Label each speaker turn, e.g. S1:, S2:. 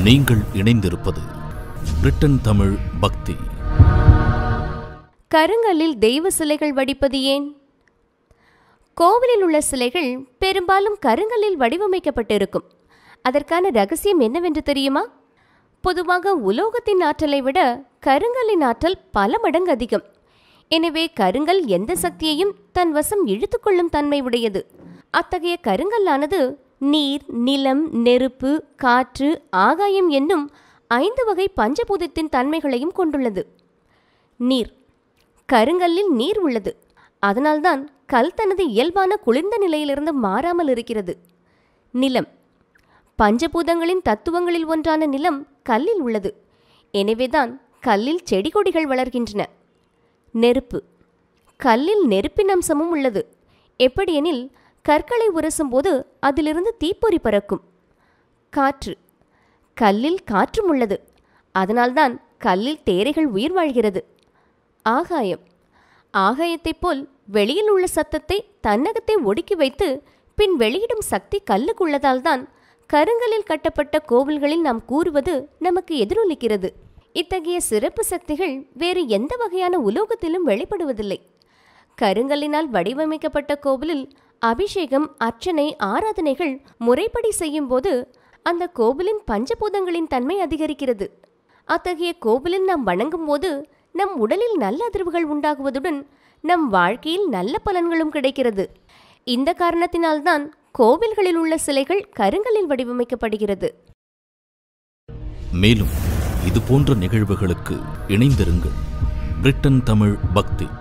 S1: நீங்கள் இணைந்திருப்பது பிரிட்டன் தமிழ் பக்தி
S2: கருங்கல்லில் தெய்வ சிலைகள் வடிப்பது ஏன் கோவிலில் உள்ள சிலைகள் பெரும்பாலும் கருங்கல்லில் வடிவமைக்கப்பட்டிருக்கும் அதற்கான ரகசியம் என்னவென்று தெரியுமா பொதுவாக உலோகத்தின் ஆற்றலை விட கருங்கல்லின் ஆற்றல் பல மடங்கு அதிகம் எனவே கருங்கல் எந்த சக்தியையும் தன் வசம் இழுத்துக்கொள்ளும் தன்மை உடையது அத்தகைய கருங்கல்லானது நீர் நிலம் நெருப்பு காற்று ஆகாயம் என்னும் ஐந்து வகை பஞ்சபூதத்தின் தன்மைகளையும் கொண்டுள்ளது நீர் கருங்கல்லில் நீர் உள்ளது அதனால்தான் கல் தனது இயல்பான குளிர்ந்த நிலையிலிருந்து மாறாமல் இருக்கிறது நிலம் பஞ்சபூதங்களின் தத்துவங்களில் ஒன்றான நிலம் கல்லில் உள்ளது எனவேதான் கல்லில் செடி கொடிகள் வளர்கின்றன நெருப்பு கல்லில் நெருப்பின் அம்சமும் உள்ளது எப்படியெனில் கற்களை உரசும்போது அதிலிருந்து தீப்பொறி பறக்கும் காற்று கல்லில் காற்றும் உள்ளது அதனால்தான் கல்லில் தேரைகள் உயிர் வாழ்கிறது ஆகாயம் ஆகாயத்தைப் போல் வெளியில் உள்ள சத்தத்தை தன்னகத்தை ஒடுக்கி வைத்து பின் வெளியிடும் சக்தி கல்லுக்குள்ளதால்தான் கருங்கலில் கட்டப்பட்ட கோவில்களில் நாம் கூறுவது நமக்கு எதிரொலிக்கிறது இத்தகைய சிறப்பு சக்திகள் வேறு எந்த வகையான உலோகத்திலும் வெளிப்படுவதில்லை கருங்கல்லினால் வடிவமைக்கப்பட்ட கோவிலில் அபிஷேகம் அர்ச்சனை ஆராதனைகள் முறைப்படி செய்யும்போது அந்த கோவிலின் பஞ்சபூதங்களின் தன்மை அதிகரிக்கிறது அத்தகைய கோவிலில் நாம் வணங்கும் போது நம் உடலில் நல்ல அதிர்வுகள் உண்டாகுவதுடன் நம் வாழ்க்கையில் நல்ல பலன்களும் கிடைக்கிறது இந்த காரணத்தினால்தான் கோவில்களில் உள்ள சிலைகள் கருங்கல்லில் வடிவமைக்கப்படுகிறது
S1: மேலும் இது போன்ற நிகழ்வுகளுக்கு இணைந்திருங்கள் பிரிட்டன் தமிழ் பக்தி